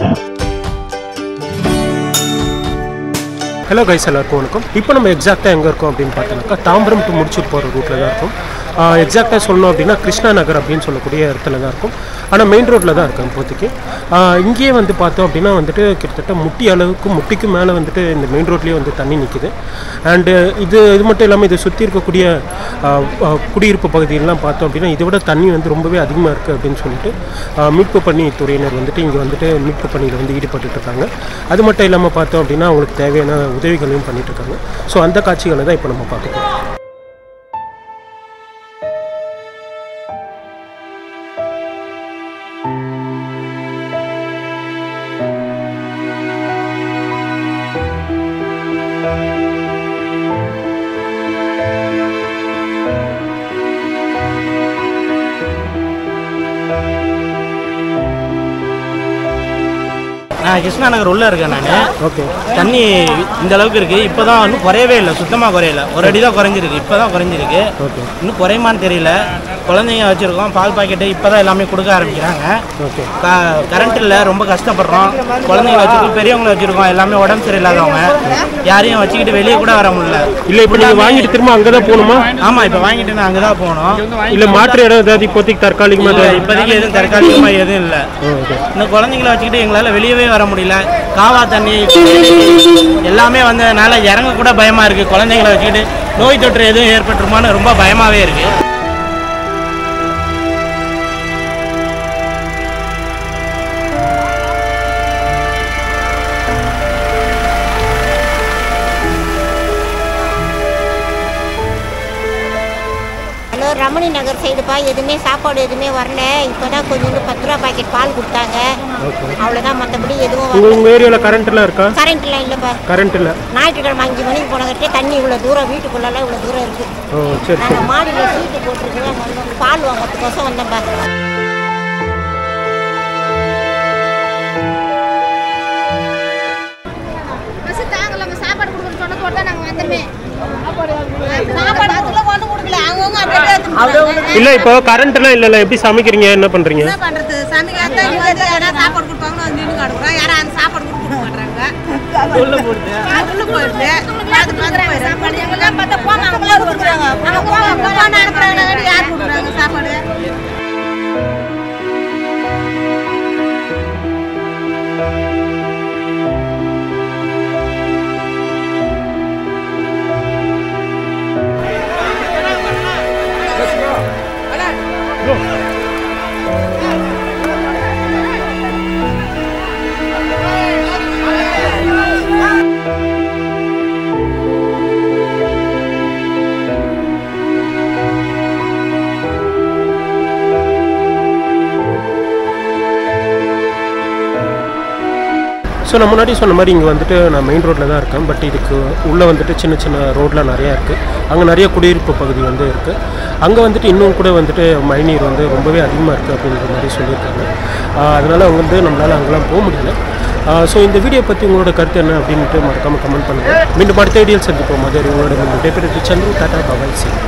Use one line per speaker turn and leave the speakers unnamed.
hello guys எல்லாருக்கும் வணக்கம் இப்போ நம்ம எக்ஸாக்டாக எங்கே இருக்கோம் அப்படின்னு பார்த்தோம்னாக்கா தாம்பரம் டு முடிச்சூர் போகிற ரூட்டில் தான் இருக்கும் எக்ஸாக்டாக சொல்லணும் அப்படின்னா கிருஷ்ணா நகர் அப்படின்னு சொல்லக்கூடிய இடத்துல தான் இருக்கும் ஆனால் மெயின் ரோட்டில் தான் இருக்கும் இப்போதைக்கு ஆஹ் இங்கேயே வந்து பார்த்தோம் அப்படின்னா வந்துட்டு கிட்டத்தட்ட முட்டி அளவுக்கு முட்டிக்கு மேலே வந்துட்டு இந்த மெயின் ரோட்லேயே வந்து தண்ணி நிற்குது அண்டு இது இது மட்டும் இல்லாமல் இதை சுற்றி இருக்கக்கூடிய ஆஹ் ஆஹ் குடியிருப்பு பகுதியெல்லாம் பார்த்தோம் அப்படின்னா இதை விட தண்ணி வந்து ரொம்பவே அதிகமாக இருக்குது அப்படின்னு சொல்லிட்டு ஆஹ் மீட்பு பணி துறையினர் வந்துட்டு இங்கே வந்துட்டு மீட்பு பணியில் வந்து ஈடுபட்டுட்டு இருக்காங்க அது மட்டும் இல்லாமல் பார்த்தோம் அப்படின்னா அவங்களுக்கு தேவையான உதவிகளையும் பண்ணிட்டு இருக்காங்க ஸோ அந்த காட்சிகளை தான் இப்போ நம்ம பார்த்துக்கோம்
நான் கிருஷ்ணா நகர் உள்ள இருக்கேன் நான்
ஓகே
தண்ணி இந்த அளவுக்கு இருக்கு இப்போதான் இன்னும் குறையவே இல்லை சுத்தமாக குறையல ஒரு அடி தான் குறைஞ்சிருக்கு இப்போ தான் குறைஞ்சிருக்கு
ஓகே
இன்னும் குறையுமான்னு தெரியல குழந்தைங்க வச்சுருக்கோம் பால் பாக்கெட்டு இப்போ தான் எல்லாமே கொடுக்க ஆரம்பிக்கிறாங்க
ஓகே
க கரண்ட் இல்லை ரொம்ப கஷ்டப்படுறோம் குழந்தைங்கள வச்சுருக்கோம் பெரியவங்கள வச்சுருக்கோம் எல்லாமே உடம்பு சரியில்லாதவங்க யாரையும் வச்சுக்கிட்டு வெளியே கூட வர முடியல
இல்லை இப்போ நீங்கள் வாங்கிட்டு திரும்ப அங்கே தான் போகணுமா
ஆமாம் இப்போ வாங்கிட்டு நான் அங்கே தான் போகணும்
இல்லை மாற்று இடம் ஏதாவது இப்போதைக்கு தற்காலிகமாக
இல்ல,
ஏதாவது
இப்போதைக்கு எதுவும் தற்காலிகமாக எதுவும் இல்லை
ஓகே
இந்த குழந்தைங்கள வச்சுக்கிட்டு எங்களால் வெளியவே வர முடியல காவா தண்ணி எல்லாமே வந்ததுனால இறங்க கூட பயமாக இருக்குது குழந்தைங்கள வச்சுக்கிட்டு நோய் தொற்று எதுவும் ஏற்பட்டுருமான்னு ரொம்ப பயமாகவே இருக்குது
ஹலோ ரமணி நகர் சைடுப்பா எதுவுமே சாப்பாடு எதுவுமே வரல இப்போ தான் கொஞ்சோண்டு பத்து ரூபா பாக்கெட் பால் கொடுத்தாங்க அவ்வளோதான் மற்றபடி எதுவும் வரல
உங்கள் உங்கள் ஏரியாவில் கரண்ட்லாம் இருக்கா
கரண்ட்லாம் இல்லைப்பா
கரண்ட் இல்லை
ஞாயிற்றுக்கிழமை அஞ்சு மணிக்கு போனகிட்டே தண்ணி இவ்வளோ தூரம் வீட்டுக்குள்ளெல்லாம் இவ்வளோ தூரம் இருக்குது
ஓ சரி சரி
நாங்கள் மாடியில் சீட்டு போட்டிருக்கோம் வந்தோம் பால் வாங்கிறதுக்கோசம் வந்தோம்ப்பா
பஸ் தாங்கல நம்ம சாப்பாடு கொடுக்கணும் சொன்ன போட்டு தான் நாங்கள் வந்தோமே
சாப்பாடு அதுக்குள்ள கொண்டு கொடுக்கல அவங்கவுங்க அப்படியே
இல்லை இப்போ கரண்ட்லாம் இல்லைல்ல எப்படி சமைக்கிறீங்க என்ன பண்ணுறீங்க
என்ன பண்றது சமைக்காத இங்க வந்து யாராவது சாப்பாடு கொடுப்பாங்கன்னு வந்து நின்று கிடக்குறோம் யாரும் அந்த சாப்பாடு கொடுக்க மாட்டாங்க உள்ள போயிடுது பார்த்து பார்த்து போயிடுறேன்
சாப்பாடு எங்கெல்லாம் பார்த்தா போங்க அங்கே போய் கொடுக்குறாங்க
அவங்க போங்க போங்கன்னு அனுப்புறாங்க யார் கொடுக்குறாங்க சாப்பாடு
ஸோ நான் முன்னாடி சொன்ன மாதிரி இங்கே வந்துட்டு நான் மெயின் ரோட்டில் தான் இருக்கேன் பட் இதுக்கு உள்ளே வந்துட்டு சின்ன சின்ன ரோட்லாம் நிறையா இருக்குது அங்கே நிறைய குடியிருப்பு பகுதி வந்து இருக்குது அங்கே வந்துட்டு இன்னும் கூட வந்துட்டு மழைநீர் வந்து ரொம்பவே அதிகமாக இருக்குது அப்படின்ற மாதிரி சொல்லியிருக்காங்க அதனால் அவங்க வந்து நம்மளால் அங்கெல்லாம் போக முடியல ஸோ இந்த வீடியோ பற்றி உங்களோட கருத்து என்ன அப்படின்ட்டு மறக்காமல் கமெண்ட் பண்ணுங்கள் மீண்டும் அடுத்த வீடியோவில் சந்திப்போம் மதுரை உங்களோட விடைபெற்று சந்திர டாடா பபாய் சி